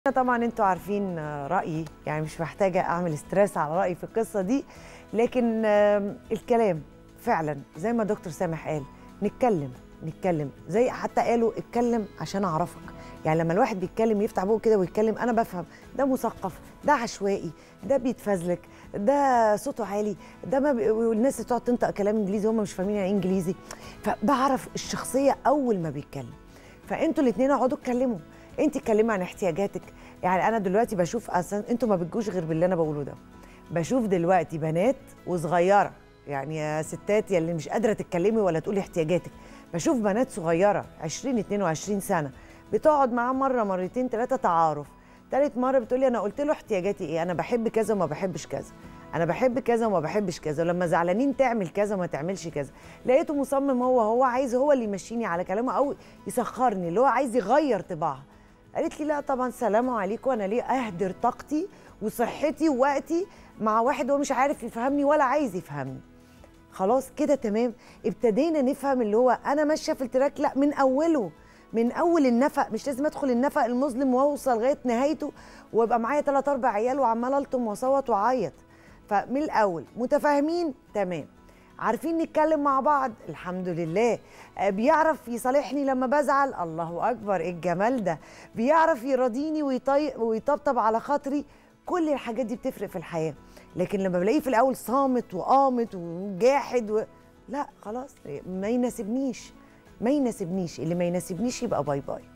طبعا انتوا عارفين رايي يعني مش محتاجه اعمل ستريس على رايي في القصه دي لكن آم، الكلام فعلا زي ما دكتور سامح قال نتكلم نتكلم زي حتى قالوا اتكلم عشان اعرفك يعني لما الواحد بيتكلم يفتح بقه كده ويتكلم انا بفهم ده مثقف ده عشوائي ده بيتفزلك ده صوته عالي ده ما بي... والناس اللي تقعد تنطق كلام انجليزي هم مش فاهمين يعني إيه انجليزي فبعرف الشخصيه اول ما بيتكلم فانتوا الاثنين اقعدوا اتكلموا انت اتكلمي عن احتياجاتك يعني انا دلوقتي بشوف اصلا انتوا ما بتجوش غير باللي انا بقوله ده بشوف دلوقتي بنات وصغيره يعني يا ستات يا اللي مش قادره تتكلمي ولا تقولي احتياجاتك بشوف بنات صغيره 20 22 سنه بتقعد معاه مره مرتين ثلاثه تعارف ثالث مره بتقولي انا قلت له احتياجاتي ايه انا بحب كذا وما بحبش كذا انا بحب كذا وما بحبش كذا ولما زعلانين تعمل كذا وما تعملش كذا لقيته مصمم هو هو عايز هو اللي يمشيني على كلامه او يسخرني اللي هو عايز يغير طباعها قالت لي لا طبعا سلام عليكم انا ليه اهدر طاقتي وصحتي ووقتي مع واحد هو مش عارف يفهمني ولا عايز يفهمني خلاص كده تمام ابتدينا نفهم اللي هو انا ماشيه في التراك لا من اوله من اول النفق مش لازم ادخل النفق المظلم واوصل لغايه نهايته وابقى معايا ثلاث اربع عيال وعمال الطم واصوت واعيط فمن الاول متفاهمين تمام عارفين نتكلم مع بعض الحمد لله آه، بيعرف يصالحني لما بزعل الله اكبر ايه الجمال ده بيعرف يراضيني ويطي... ويطبطب على خاطري كل الحاجات دي بتفرق في الحياه لكن لما بلاقيه في الاول صامت وقامت وجاحد و... لا خلاص ما يناسبنيش ما يناسبنيش اللي ما يناسبنيش يبقى باي باي